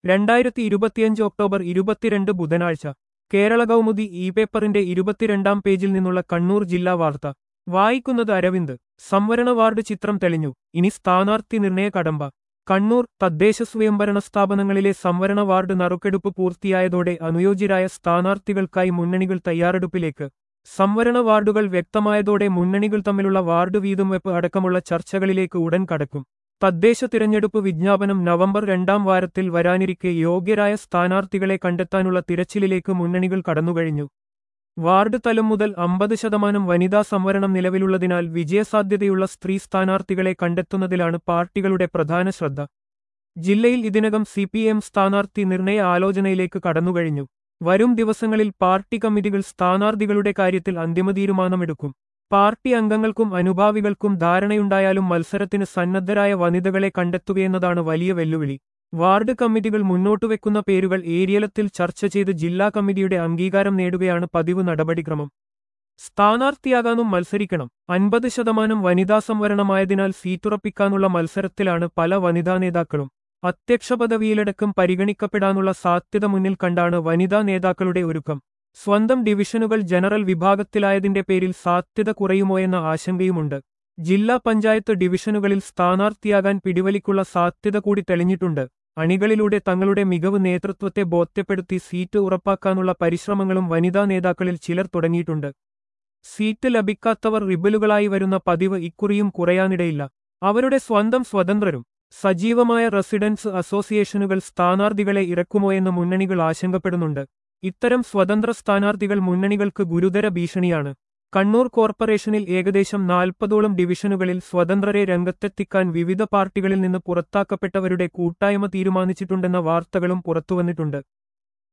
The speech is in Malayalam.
രണ്ടായിരത്തി ഇരുപത്തിയഞ്ച് ഒക്ടോബർ ഇരുപത്തിരണ്ട് ബുധനാഴ്ച കേരള കൗമുദി ഇ പേപ്പറിന്റെ ഇരുപത്തിരണ്ടാം പേജിൽ നിന്നുള്ള കണ്ണൂർ ജില്ലാ വാർത്ത വായിക്കുന്നത് അരവിന്ദ് സംവരണ വാർഡ് ചിത്രം തെളിഞ്ഞു ഇനി സ്ഥാനാർത്ഥി നിർണയ കടമ്പ കണ്ണൂർ തദ്ദേശ സ്വയംഭരണ സ്ഥാപനങ്ങളിലെ സംവരണ വാർഡ് നറുക്കെടുപ്പ് പൂർത്തിയായതോടെ അനുയോജ്യരായ സ്ഥാനാർത്ഥികൾക്കായി മുന്നണികൾ തയ്യാറെടുപ്പിലേക്ക് സംവരണ വാർഡുകൾ വ്യക്തമായതോടെ മുന്നണികൾ തമ്മിലുള്ള വാർഡ് വീതം വെപ്പ് അടക്കമുള്ള ചർച്ചകളിലേക്ക് ഉടൻ കടക്കും തദ്ദേശ തിരഞ്ഞെടുപ്പ് വിജ്ഞാപനം നവംബർ രണ്ടാം വാരത്തിൽ വരാനിരിക്കെ യോഗ്യരായ സ്ഥാനാർത്ഥികളെ കണ്ടെത്താനുള്ള തിരച്ചിലിലേക്ക് മുന്നണികൾ കടന്നുകഴിഞ്ഞു വാർഡ് തലം മുതൽ അമ്പത് ശതമാനം വനിതാ സംവരണം നിലവിലുള്ളതിനാൽ വിജയസാധ്യതയുള്ള സ്ത്രീ സ്ഥാനാർത്ഥികളെ കണ്ടെത്തുന്നതിലാണ് പാർട്ടികളുടെ പ്രധാന ശ്രദ്ധ ജില്ലയിൽ ഇതിനകം സി പി എം സ്ഥാനാർത്ഥി നിർണയ ആലോചനയിലേക്ക് കടന്നുകഴിഞ്ഞു വരും ദിവസങ്ങളിൽ പാർട്ടി കമ്മിറ്റികൾ സ്ഥാനാർത്ഥികളുടെ കാര്യത്തിൽ അന്തിമ തീരുമാനമെടുക്കും പാർട്ടി അംഗങ്ങൾക്കും അനുഭാവികൾക്കും ധാരണയുണ്ടായാലും മത്സരത്തിന് സന്നദ്ധരായ വനിതകളെ കണ്ടെത്തുകയെന്നതാണ് വലിയ വെല്ലുവിളി വാർഡ് കമ്മിറ്റികൾ മുന്നോട്ടുവെക്കുന്ന പേരുകൾ ഏരിയലത്തിൽ ചർച്ച ചെയ്ത് ജില്ലാ കമ്മിറ്റിയുടെ അംഗീകാരം നേടുകയാണ് പതിവ് നടപടിക്രമം സ്ഥാനാർത്ഥിയാകാനും മത്സരിക്കണം അൻപത് ശതമാനം വനിതാ സംവരണമായതിനാൽ സീറ്റുറപ്പിക്കാനുള്ള മത്സരത്തിലാണ് പല വനിതാ നേതാക്കളും അധ്യക്ഷ പദവിയിലടക്കം പരിഗണിക്കപ്പെടാനുള്ള സാധ്യത മുന്നിൽ കണ്ടാണ് വനിതാ നേതാക്കളുടെ ഒരുക്കം സ്വന്തം ഡിവിഷനുകൾ ജനറൽ വിഭാഗത്തിലായതിന്റെ പേരിൽ സാധ്യത കുറയുമോയെന്ന ആശങ്കയുമുണ്ട് ജില്ലാ പഞ്ചായത്ത് ഡിവിഷനുകളിൽ സ്ഥാനാർത്ഥിയാകാൻ പിടിവലിക്കുള്ള സാധ്യത കൂടി തെളിഞ്ഞിട്ടുണ്ട് അണികളിലൂടെ തങ്ങളുടെ മികവ് നേതൃത്വത്തെ ബോധ്യപ്പെടുത്തി സീറ്റ് ഉറപ്പാക്കാനുള്ള പരിശ്രമങ്ങളും വനിതാ നേതാക്കളിൽ ചിലർ തുടങ്ങിയിട്ടുണ്ട് സീറ്റ് ലഭിക്കാത്തവർ റിബലുകളായി വരുന്ന പതിവ് ഇക്കുറിയും കുറയാനിടയില്ല അവരുടെ സ്വന്തം സ്വതന്ത്രരും സജീവമായ റെസിഡൻസ് അസോസിയേഷനുകൾ സ്ഥാനാർത്ഥികളെ ഇറക്കുമോയെന്ന് മുന്നണികൾ ആശങ്കപ്പെടുന്നുണ്ട് ഇത്തരം സ്വതന്ത്ര സ്ഥാനാർത്ഥികൾ മുന്നണികൾക്ക് ഗുരുതര ഭീഷണിയാണ് കണ്ണൂർ കോർപ്പറേഷനിൽ ഏകദേശം നാൽപ്പതോളം ഡിവിഷനുകളിൽ സ്വതന്ത്രരെ രംഗത്തെത്തിക്കാൻ വിവിധ പാർട്ടികളിൽ നിന്ന് പുറത്താക്കപ്പെട്ടവരുടെ കൂട്ടായ്മ തീരുമാനിച്ചിട്ടുണ്ടെന്ന വാർത്തകളും പുറത്തുവന്നിട്ടുണ്ട്